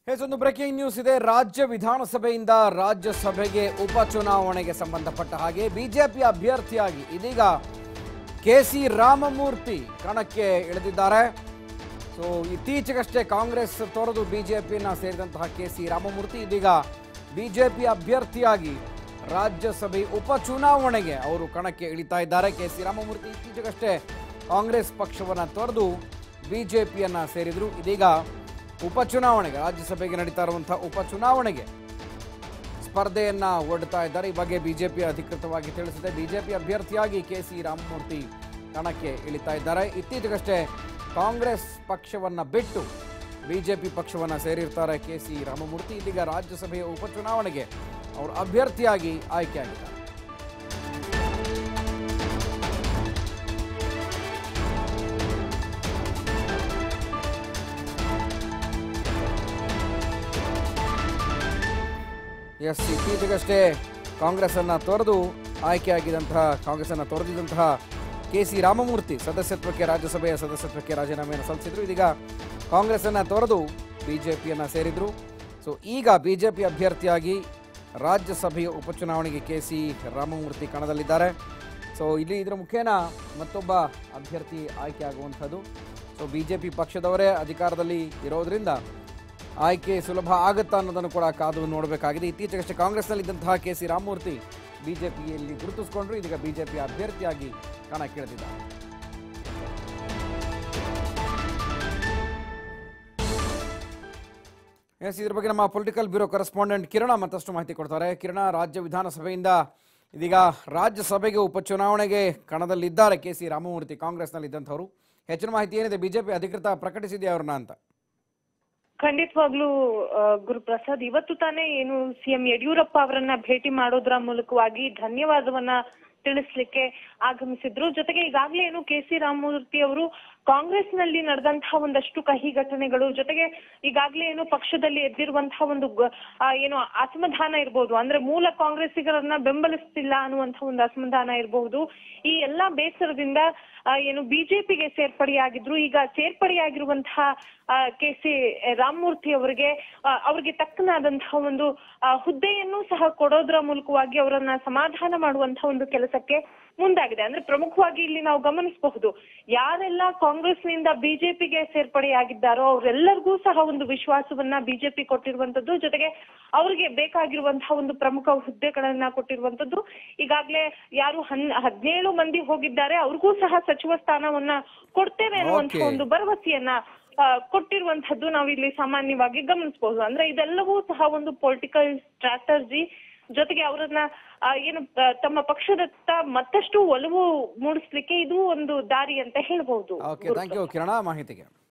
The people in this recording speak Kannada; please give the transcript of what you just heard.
ಎಸ್ ಒಂದು ಬ್ರೇಕಿಂಗ್ ನ್ಯೂಸ್ ಇದೆ ರಾಜ್ಯ ವಿಧಾನಸಭೆಯಿಂದ ರಾಜ್ಯಸಭೆಗೆ ಉಪಚುನಾವಣೆಗೆ ಸಂಬಂಧಪಟ್ಟ ಹಾಗೆ ಬಿಜೆಪಿ ಅಭ್ಯರ್ಥಿಯಾಗಿ ಇದೀಗ ಕೆ ಸಿ ರಾಮಮೂರ್ತಿ ಕಣಕ್ಕೆ ಇಳಿದಿದ್ದಾರೆ ಸೊ ಇತ್ತೀಚೆಗಷ್ಟೇ ಕಾಂಗ್ರೆಸ್ ತೊರೆದು ಬಿಜೆಪಿಯನ್ನ ಸೇರಿದಂತಹ ಕೆ ಸಿ ರಾಮಮೂರ್ತಿ ಇದೀಗ ಬಿಜೆಪಿ ಅಭ್ಯರ್ಥಿಯಾಗಿ ರಾಜ್ಯಸಭೆ ಉಪಚುನಾವಣೆಗೆ ಅವರು ಕಣಕ್ಕೆ ಇಳಿತಾ ಇದ್ದಾರೆ ಕೆ ಸಿ ರಾಮಮೂರ್ತಿ ಇತ್ತೀಚೆಗಷ್ಟೇ ಕಾಂಗ್ರೆಸ್ ಪಕ್ಷವನ್ನು ತೊರೆದು ಬಿಜೆಪಿಯನ್ನ ಸೇರಿದ್ರು ಇದೀಗ ಉಪಚುನಾವಣೆಗೆ ರಾಜ್ಯಸಭೆಗೆ ನಡೀತಾ ಇರುವಂತಹ ಉಪಚುನಾವಣೆಗೆ ಸ್ಪರ್ಧೆಯನ್ನ ಒಡ್ತಾ ಇದ್ದಾರೆ ಈ ಬಗ್ಗೆ ಬಿಜೆಪಿ ಅಧಿಕೃತವಾಗಿ ತಿಳಿಸಿದೆ ಬಿಜೆಪಿ ಅಭ್ಯರ್ಥಿಯಾಗಿ ಕೆ ಸಿ ರಾಮಮೂರ್ತಿ ಕಣಕ್ಕೆ ಇಳಿತಾ ಇದ್ದಾರೆ ಇತ್ತೀಚೆಗಷ್ಟೇ ಕಾಂಗ್ರೆಸ್ ಪಕ್ಷವನ್ನ ಬಿಟ್ಟು ಬಿಜೆಪಿ ಪಕ್ಷವನ್ನ ಸೇರಿರ್ತಾರೆ ಕೆ ಸಿ ರಾಮಮೂರ್ತಿ ಇದೀಗ ರಾಜ್ಯಸಭೆಯ ಉಪಚುನಾವಣೆಗೆ ಅವರು ಅಭ್ಯರ್ಥಿಯಾಗಿ ಆಯ್ಕೆಯಾಗಿದ್ದಾರೆ ಎಸ್ ಇತ್ತೀಚೆಗಷ್ಟೇ ಕಾಂಗ್ರೆಸ್ ಅನ್ನ ತೊರೆದು ಆಯ್ಕೆಯಾಗಿದ್ದಂತಹ ಕಾಂಗ್ರೆಸ್ ಅನ್ನ ತೊರೆದಿದ್ದಂತಹ ಕೆ ಸಿ ರಾಮಮೂರ್ತಿ ಸದಸ್ಯತ್ವಕ್ಕೆ ರಾಜ್ಯಸಭೆಯ ಸದಸ್ಯತ್ವಕ್ಕೆ ರಾಜೀನಾಮೆಯನ್ನು ಸಲ್ಲಿಸಿದ್ರು ಇದೀಗ ಕಾಂಗ್ರೆಸ್ ಅನ್ನ ತೊರೆದು ಬಿಜೆಪಿಯನ್ನ ಸೇರಿದ್ರು ಸೊ ಈಗ ಬಿಜೆಪಿ ಅಭ್ಯರ್ಥಿಯಾಗಿ ರಾಜ್ಯಸಭೆಯ ಉಪಚುನಾವಣೆಗೆ ಕೆ ಸಿ ರಾಮಮೂರ್ತಿ ಕಣದಲ್ಲಿದ್ದಾರೆ ಸೊ ಇಲ್ಲಿ ಇದರ ಮುಖೇನ ಮತ್ತೊಬ್ಬ ಅಭ್ಯರ್ಥಿ ಆಯ್ಕೆ ಆಗುವಂಥದ್ದು ಸೊ ಬಿಜೆಪಿ ಪಕ್ಷದವರೇ ಅಧಿಕಾರದಲ್ಲಿ ಇರೋದ್ರಿಂದ ಆಯ್ಕೆ ಸುಲಭ ಆಗುತ್ತಾ ಅನ್ನೋದನ್ನು ಕೂಡ ಕಾದು ನೋಡಬೇಕಾಗಿದೆ ಇತ್ತೀಚೆಗಷ್ಟೇ ಕಾಂಗ್ರೆಸ್ನಲ್ಲಿದ್ದಂತಹ ಕೆ ಸಿ ರಾಮಮೂರ್ತಿ ಬಿಜೆಪಿಯಲ್ಲಿ ಗುರುತಿಸಿಕೊಂಡ್ರು ಇದೀಗ ಬಿಜೆಪಿ ಅಭ್ಯರ್ಥಿಯಾಗಿ ಕಣಕ್ಕಿಳಿದಿದ್ದಾರೆ ಎಸ್ ಇದ್ರ ಬಗ್ಗೆ ನಮ್ಮ ಪೊಲಿಟಿಕಲ್ ಬ್ಯೂರೋ ಕರೆಸ್ಪಾಂಡೆಂಟ್ ಕಿರಣ ಮತ್ತಷ್ಟು ಮಾಹಿತಿ ಕೊಡ್ತಾರೆ ಕಿರಣ ರಾಜ್ಯ ವಿಧಾನಸಭೆಯಿಂದ ಇದೀಗ ರಾಜ್ಯಸಭೆಗೆ ಉಪಚುನಾವಣೆಗೆ ಕಣದಲ್ಲಿದ್ದಾರೆ ಕೆ ಸಿ ರಾಮಮೂರ್ತಿ ಕಾಂಗ್ರೆಸ್ನಲ್ಲಿದ್ದಂಥವರು ಹೆಚ್ಚಿನ ಮಾಹಿತಿ ಏನಿದೆ ಬಿಜೆಪಿ ಅಧಿಕೃತ ಪ್ರಕಟಿಸಿದೆಯಾ ಅವ್ರನ್ನ ಅಂತ ಖಂಡಿತವಾಗ್ಲೂ ಆ, ಗುರುಪ್ರಸಾದ್ ಇವತ್ತು ತಾನೇ ಏನು ಸಿಎಂ ಯಡಿಯೂರಪ್ಪ ಅವರನ್ನ ಭೇಟಿ ಮಾಡೋದ್ರ ಮೂಲಕವಾಗಿ ಧನ್ಯವಾದವನ್ನ ತಿಳಿಸ್ಲಿಕ್ಕೆ ಆಗಮಿಸಿದ್ರು ಜೊತೆಗೆ ಈಗಾಗಲೇ ಏನು ಕೆ ಸಿ ರಾಮಮೂರ್ತಿ ಅವರು ಕಾಂಗ್ರೆಸ್ ನಲ್ಲಿ ನಡೆದಂತಹ ಒಂದಷ್ಟು ಕಹಿ ಘಟನೆಗಳು ಜೊತೆಗೆ ಈಗಾಗಲೇ ಏನು ಪಕ್ಷದಲ್ಲಿ ಎದ್ದಿರುವಂತಹ ಒಂದು ಗ- ಆ, ಏನು ಅಸಮಾಧಾನ ಇರಬಹುದು ಅಂದ್ರೆ ಮೂಲ ಕಾಂಗ್ರೆಸ್ಸಿಗರನ್ನ ಬೆಂಬಲಿಸ್ತಿಲ್ಲ ಅನ್ನುವಂತಹ ಒಂದು ಅಸಮಾಧಾನ ಇರಬಹುದು ಈ ಎಲ್ಲಾ ಬೇಸರದಿಂದ ಆ, ಏನು ಬಿಜೆಪಿಗೆ ಸೇರ್ಪಡೆಯಾಗಿದ್ರು ಈಗ ಸೇರ್ಪಡೆಯಾಗಿರುವಂತಹ ಕೆ ಸಿ ರಾಮಮೂರ್ತಿ ಅವರಿಗೆ ಆ, ಅವರಿಗೆ ತಕ್ಕನಾದಂತಹ ಒಂದು ಆ, ಹುದ್ದೆಯನ್ನು ಸಹ ಕೊಡೋದ್ರ ಮೂಲಕವಾಗಿ ಅವರನ್ನ ಸಮಾಧಾನ ಮಾಡುವಂತಹ ಒಂದು ಕೆಲಸಕ್ಕೆ ಮುಂದಾಗಿದೆ ಅಂದ್ರೆ ಪ್ರಮುಖವಾಗಿ ಇಲ್ಲಿ ನಾವು ಗಮನಿಸಬಹುದು ಯಾರೆಲ್ಲ ಕಾಂಗ್ರೆಸ್ನಿಂದ ಬಿಜೆಪಿಗೆ ಸೇರ್ಪಡೆಯಾಗಿದ್ದಾರೋ ಅವರೆಲ್ಲರಿಗೂ ಸಹ ಒಂದು ವಿಶ್ವಾಸವನ್ನ ಬಿಜೆಪಿ ಕೊಟ್ಟಿರುವಂತದ್ದು ಜೊತೆಗೆ ಅವರಿಗೆ ಬೇಕಾಗಿರುವಂತಹ ಒಂದು ಪ್ರಮುಖ ಹುದ್ದೆಗಳನ್ನ ಕೊಟ್ಟಿರುವಂತದ್ದು ಈಗಾಗಲೇ ಯಾರು ಹನ್ ಹದಿನೇಳು ಮಂದಿ ಹೋಗಿದ್ದಾರೆ ಅವ್ರಿಗೂ ಸಹ ಸಚಿವ ಸ್ಥಾನವನ್ನ ಕೊಡ್ತೇವೆ ಅನ್ನುವಂತಹ Okay. ಒಂದು ಭರವಸೆಯನ್ನ ಆ, ಕೊಟ್ಟಿರುವಂತದ್ದು ನಾವು ಇಲ್ಲಿ ಸಾಮಾನ್ಯವಾಗಿ ಗಮನಿಸಬಹುದು ಅಂದ್ರೆ ಇದೆಲ್ಲವೂ ಸಹ ಒಂದು ಪೊಲಿಟಿಕಲ್ ಸ್ಟ್ರಾಟಜಿ ಜೊತೆಗೆ ಅವರನ್ನ ಆ, ಏನು ಆ, ತಮ್ಮ ಪಕ್ಷದತ್ತ ಮತ್ತಷ್ಟು ಒಲವು ಮೂಡಿಸ್ಲಿಕ್ಕೆ ಇದು ಒಂದು ದಾರಿ ಅಂತ ಹೇಳ್ಬಹುದು ಓಕೆ ಥ್ಯಾಂಕ್ ಯು ಕಿರಣ ಮಾಹಿತಿಗೆ